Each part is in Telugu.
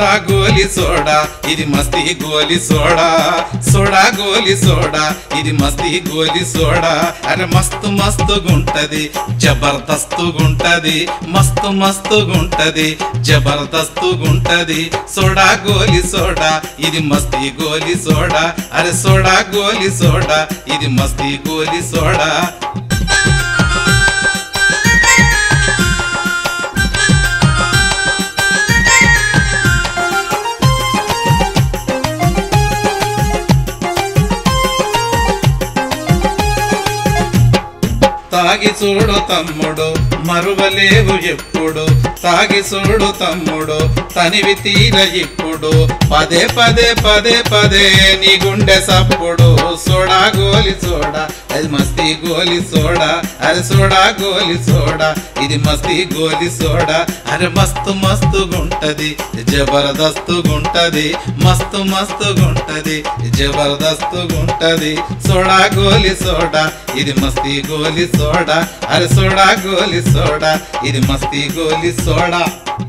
సోడా గోలి సోడా ఇది మస్తీ గోలి సోడా సోడా గోలి సోడా ఇది మస్తీ గోలి సోడా అరే మస్తు మస్తు గుంటది జబర్దస్తు గుంటది మస్తు మస్తు గుంటది జబర్దస్తు గుంటది సోడా గోలి సోడా ఇది మస్తీ గోలి సోడా అరే సోడా గోలి సోడా ఇది మస్తీ గోలి సోడా తాగి చూడు తమ్ముడు మరువలేవు ఎప్పుడు తాగి చూడు తమ్ముడు తనివి తీర ఇప్పుడు పదే పదే పదే పదే నీ గుండె సప్పుడు సోడా గోలి సోడా అది మస్తీ గోలి సోడా అరే సోడా గోలి సోడా ఇది మస్తీ గోలి సోడా అరే మస్తు మస్తు గుంటది జబర్దస్తు గుంటది మస్తు మస్తు గుంటది జబర్దస్తు గుంటది సోడా గోలి సోడా ఇది మస్తీ గోలి సోడా అరే సోడా గోలి సోడా ఇది మస్తీ గోలి సోడా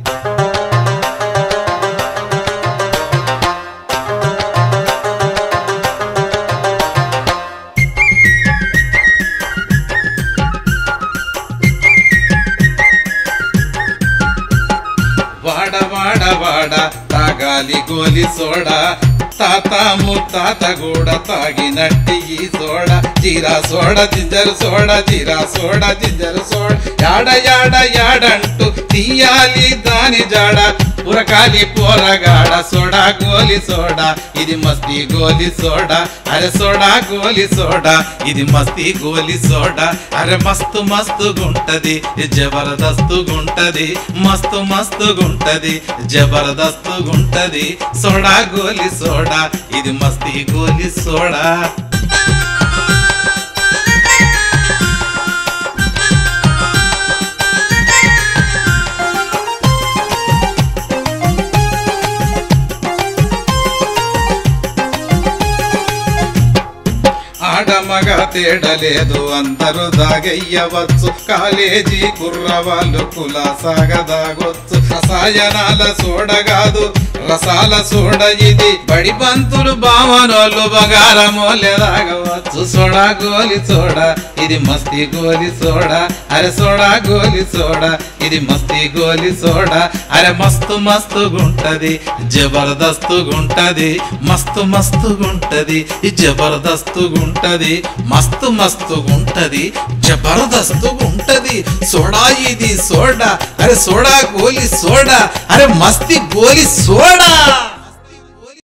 వాడ వాడ వాడ తాగాలి గోలి సోడా తాత ముత్తాత కూడా తాగినట్టి ఈ సోడా జీరా సోడా జింజరు సోడా జీరా సోడా జింజరు సోడా యాడ యాడ యాడంటూ తీయాలి దాని జాడ పురకాలి పోరగాడ సోడా గోలి సోడా ఇది మస్తీ గోలి సోడా అరే సోడా గోలి సోడా ఇది మస్తీ గోలి సోడా అరే మస్తు మస్తు గుంటది జబర్దస్తు గుంటది మస్తు మస్తు గుంటది జబర్దస్తు గుంటది సోడా గోలి సోడా ఇది మస్తీ గోలి సోడా ఆడమగ తేడలేదు అందరూ దాగెయ్యవచ్చు కాలేజీ కుర్రవాళ్ళు కులాసాగదాగొచ్చు రసాయనాల సోడగాదు రసాల సోడ ఇది బడి బంతులు బావనోళ్ళు బంగారమోలే తాగవచ్చు సోడా గోలి సోడా ఇది మస్తీ గోలి సోడా అరే సోడా గోలి సోడా ఇది మస్తీ గోలి సోడా అరే మస్తు మస్తు గుంటది జబర్దస్తు గుంటది మస్తు మస్తు గుంటది ఈ జబర్దస్తు గుంటది మస్తు మస్తు గుంటది జబర్దస్తు గుంటది సోడా ఇది సోడా అరే సోడా గోలి సోడా అరే మస్తి గోలి సోడా